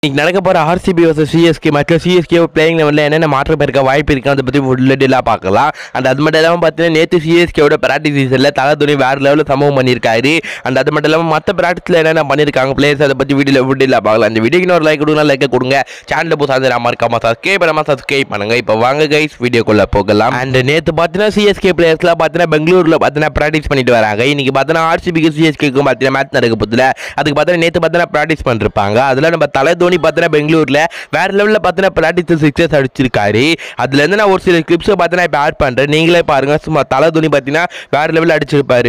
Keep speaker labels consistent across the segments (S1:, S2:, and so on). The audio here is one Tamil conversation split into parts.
S1: இன்னைக்கு நடக்க போற ஆர்சிபி வர்சஸ் சிஎஸ்கே மேட்ச்ல சிஎஸ்கே பிளேயிங் லெவலில் என்னென்ன மாற்றம் இருக்க வாய்ப்பு இருக்கு அதை பத்தி ஃபுல்லா பார்க்கலாம் அண்ட் அது மட்டும் இல்லாமல் பார்த்தீங்கன்னா நேற்று சிஎஸ்கேவோட பிராக்டிஸ் சீசனில் தகதுணி வேற லெவலில் சம்பவம் பண்ணியிருக்காரு அண்ட் அது மட்டும் இல்லாமல் மற்ற பிராக்டிஸில் என்னென்ன பண்ணியிருக்காங்க பிளேயர்ஸ் அதை பத்தி வீடியோ ஃபுட்டில் பார்க்கலாம் அந்த வீடியோக்கு ஒரு லைக் கொடுங்க லைக் கொடுங்க சேனல் புதுசாக நான் மறக்காம சப்ஸ்கிரைப் பண்ணாம சப்ஸ்கிரைப் பண்ணுங்க இப்போ வாங்க கைஸ் வீடியோக்குள்ள போகலாம் அண்ட் நேற்று பார்த்தீங்கன்னா சிஎஸ்கே பிளேயர்ஸ்லாம் பார்த்தீங்கன்னா பெங்களூரில் பார்த்தீங்கன்னா ப்ராக்டிஸ் பண்ணிட்டு வராங்க இன்னைக்கு பார்த்தீங்கன்னா ஆர்சிபிக்கு சிஎஸ்கேக்கும் பார்த்தீங்கன்னா மேட்ச் நடக்க போதில் அதுக்கு பார்த்தீங்கன்னா நேற்று பார்த்தீங்கன்னா ப்ராக்டிஸ் பண்ணிருப்பாங்க அதில் நம்ம தலை தோனி பார்த்தீங்கன்னா பெங்களூரில் வேற லெவலில் பார்த்தீங்கன்னா ப்ராக்டிஸ் சிக்ஸஸ் அடிச்சிருக்காரு அதுலேருந்து நான் ஒரு சில கிளிப்ஸை பார்த்தீங்கன்னா இப்போ ஆட் பண்ணுறேன் நீங்களே பாருங்க சும்மா தலை தோனி பார்த்தீங்கன்னா வேற லெவலில் அடிச்சிருப்பாரு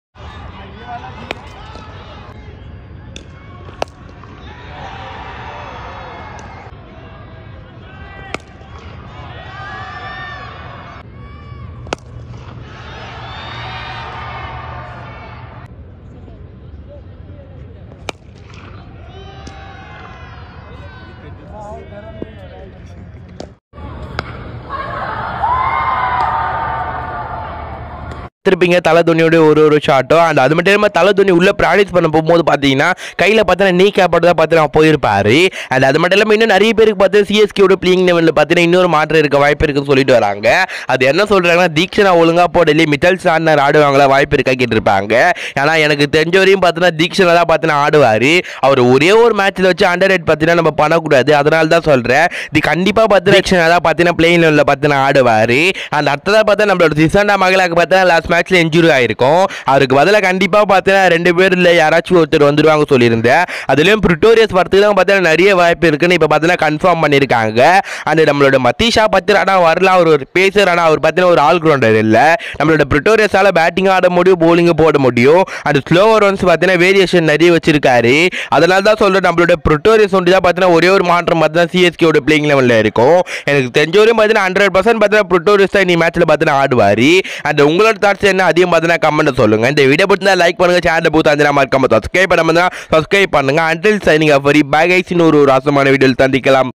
S1: திருப்பிங்க தலை துணியோட ஒரு ஒரு ஷாட்டும் அண்ட் அது மட்டும் இல்லாமல் தலை துணி உள்ள ப்ராக்டிஸ் பண்ண போகும்போது பார்த்தீங்கன்னா கையில் பார்த்தீங்கன்னா நீ கேப்பட்டு தான் பார்த்தீங்கன்னா போயிருப்பாரு அண்ட் அது மட்டும் இல்லாமல் இன்னும் நிறைய பேருக்கு பார்த்து சிஎஸ்கேயோட பிளேயிங் லெவலில் பார்த்தீங்கன்னா இன்னொரு மாற்றம் இருக்க வாய்ப்பு இருக்குன்னு சொல்லிட்டு வராங்க அது என்ன சொல்கிறாங்கன்னா தீக்ஷனா ஒழுங்கா போடலே மித்தல் சார்னர் ஆடுவாங்களா வாய்ப்பு இருக்கா கேட்டிருப்பாங்க ஏன்னா எனக்கு தெரிஞ்ச வரையும் பார்த்தீங்கன்னா தீக்ஷனா தான் பார்த்தீங்கன்னா ஆடுவார் அவர் ஒரே ஒரு மேட்ச்சில் வச்சு அண்டர் ரேட் பார்த்தீங்கன்னா நம்ம பண்ணக்கூடாது அதனால தான் சொல்கிறேன் இது கண்டிப்பாக பார்த்தீங்கன்னா தீக்ஷனா தான் பார்த்தீங்கன்னா பிளேயிங் லெவலில் பார்த்தீங்கன்னா ஆடுவார் அந்த அடுத்ததாக பார்த்தா நம்மளோட சிசண்டா மகளாக்கு பார்த்தா லாஸ்ட் மேட்ச்ல இன்ஜுரி ஆயிருக்கும் அவருக்கு பதிலாக கண்டிப்பாக பார்த்தீங்கன்னா ரெண்டு பேர் இல்லை யாராச்சும் ஒருத்தர் வந்துருவாங்க சொல்லியிருந்தேன் அதுலேயும் ப்ரிட்டோரியஸ் வரத்துக்கு தான் பார்த்தீங்கன்னா நிறைய வாய்ப்பு இருக்குன்னு இப்போ பார்த்தீங்கன்னா கன்ஃபார்ம் பண்ணியிருக்காங்க அண்ட் நம்மளோட மத்தீஷா பத்திர ஆனால் வரலாம் அவர் ஒரு பேசர் ஆனால் அவர் பார்த்தீங்கன்னா ஒரு ஆல் கிரவுண்டர் இல்லை நம்மளோட ப்ரிட்டோரியஸால் பேட்டிங் ஆட முடியும் bowling போட முடியும் அண்ட் ஸ்லோவர் ஒன்ஸ் பார்த்தீங்கன்னா வேரியேஷன் நிறைய வச்சிருக்காரு அதனால தான் சொல்கிறேன் நம்மளோட ப்ரிட்டோரியஸ் ஒன்று தான் பார்த்தீங்கன்னா ஒரே ஒரு மாற்றம் பார்த்தீங்கன்னா சிஎஸ்கேயோட பிளேயிங் லெவலில் இருக்கும் எனக்கு தெரிஞ்ச வரையும் பார்த்தீங்கன்னா ஹண்ட்ரட் பர்சன்ட் பார்த்தீங்கன்னா ப்ரிட்டோரியஸ் தான் நீ மேட்ச்சில் பார்த்தீங்கன்னா ஆடுவார் அண்ட் உங்களோட தாட்ஸ் என்ன அதையும் பார்த்தீங்கன்னா கமெண்ட் சொல்லுங்க இந்த வீடியோ பிடிச்சா லைக் பண்ணுங்க சேனல் பூத்து அஞ்சனா மறக்காம சப்ஸ்கிரைப் பண்ணாம சப்ஸ்கிரைப் பண்ணுங்க until shining of very back eyes ஒரு ராசமான வீடியோவில் சந்திக்கலாம்